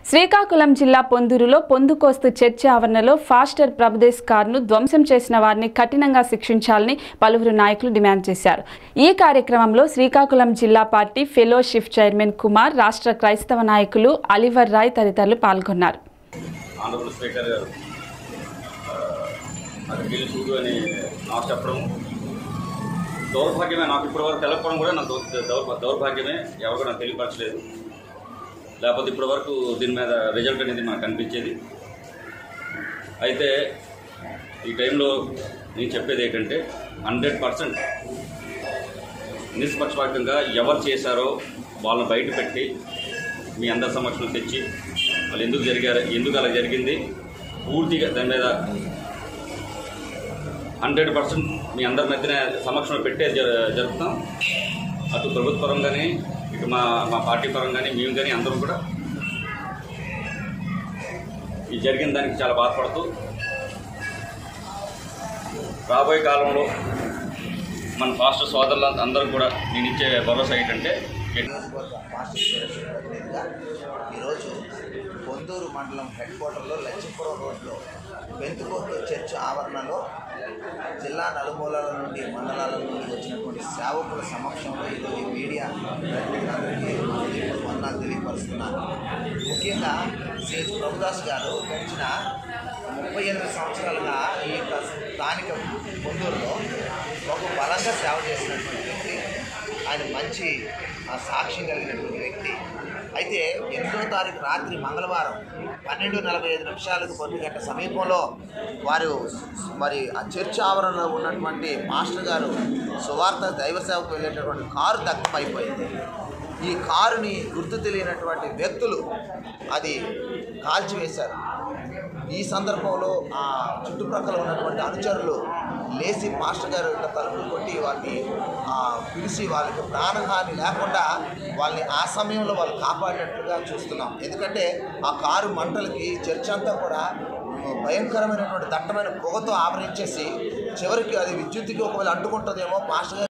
శ్రీకాకుళం జిల్లా పొందూరులో పొందుకోస్తు చర్చి ఆవరణలో ఫాస్టర్ ప్రభుదేశ్ కారును ధ్వంసం చేసిన వారిని కఠినంగా శిక్షించాలని పలువురు నాయకులు డిమాండ్ చేశారు ఈ కార్యక్రమంలో శ్రీకాకుళం జిల్లా పార్టీ ఫెలోషిప్ చైర్మన్ కుమార్ రాష్ట్ర క్రైస్తవ నాయకులు అలివర్ రాయ్ తదితరులు పాల్గొన్నారు ఆంధ్రప్రదేశ్ స్పీకర్ గారు ఆ, అది బిల్లు చూడు అని నాకు చెప్పడం దౌర్భాగ్యమే నాకు ఇప్పటివరకు తెలపడం కూడా నాకు దౌ- దౌర్ దౌర్భాగ్యమే ఎవరు కూడా నాకు తెలియపరచలేదు లేకపోతే ఇప్పటివరకు దీని మీద రిజల్ట్ అనేది మనకు కనిపించేది అయితే ఈ టైంలో నేను చెప్పేది ఏంటంటే హండ్రెడ్ పర్సెంట్ నిష్పక్షపాతంగా ఎవరు చేశారో వాళ్ళని బయట పెట్టి మీ అందరి సమక్షంలో తెచ్చి వాళ్ళు ఎందుకు జరిగారు ఎందుకు అలా జరిగింది పూర్తిగా దాని మీద హండ్రెడ్ పర్సెంట్ మీ అందరి మధ్యన సమక్షంలో పెట్టే జ- జరుపుతాం అటు ప్రభుత్వ పరంగానే ఇటు మా మా పార్టీ పరంగానే మేము కానీ అందరం కూడా ఈ జరిగిన దానికి చాలా బాధపడుతూ రాబోయే కాలంలో మన పాస్టర్ సోదరులు అందరూ కూడా నేను ఇచ్చే భరోసా ఏంటంటే నియోజకవర్గ పాస్టర్ ఫెడరేషన్ ప్రతినిధిగా ఈరోజు పొందూరు మండలం హెడ్ క్వార్టర్లో లక్ష్మీపురం రోడ్లో బెంతుకోట్టు చర్చ్ ఆవరణలో జిల్లా నలుమూలల నుండి మండలాల నుండి వచ్చినటువంటి సేవకుల సమక్షంలో ఈరోజు ఈ మీడియా ప్రతినిధులందరికీ ఇప్పుడు వందనాలు తెలియపరుస్తున్నాను ముఖ్యంగా శ్రీ ప్రభుదాస్ గారు గడిచిన ముప్పై ఎనిమిది సంవత్సరాలుగా ఈ యొక్క స్థానిక పొందూరులో ఒక బలంగా సేవ చేసినటువంటి వ్యక్తి ఆయన మంచి ఆ, సాక్ష్యం కలిగినటువంటి వ్యక్తి అయితే ఎనిమిదో తారీఖు రాత్రి మంగళవారం పన్నెండు నలభై ఐదు నిమిషాలకు పొద్దు గంట సమీపంలో వారు మరి ఆ చర్చ్ ఆవరణలో ఉన్నటువంటి మాస్టర్ గారు సువార్త దైవ సేవకు వెళ్ళేటటువంటి కారు దగ్ధం అయిపోయింది ఈ కారుని గుర్తు తెలియనటువంటి వ్యక్తులు అది కాల్చివేశారు ఈ సందర్భంలో ఆ చుట్టుప్రక్కల ఉన్నటువంటి అనుచరులు లేచి మాస్టర్ గారు యొక్క తలుపులు కొట్టి వారిని ఆ, పిలిచి వాళ్ళకి ప్రాణహాని లేకుండా వాళ్ళని ఆ సమయంలో వాళ్ళు కాపాడినట్లుగా చూస్తున్నాం ఎందుకంటే ఆ కారు మంటలకి చర్చ్ అంతా కూడా భయంకరమైనటువంటి దట్టమైన పొగతో ఆవరించేసి చివరికి అది విద్యుత్తుకి ఒకవేళ అంటుకుంటుందేమో మాస్టర్ గారు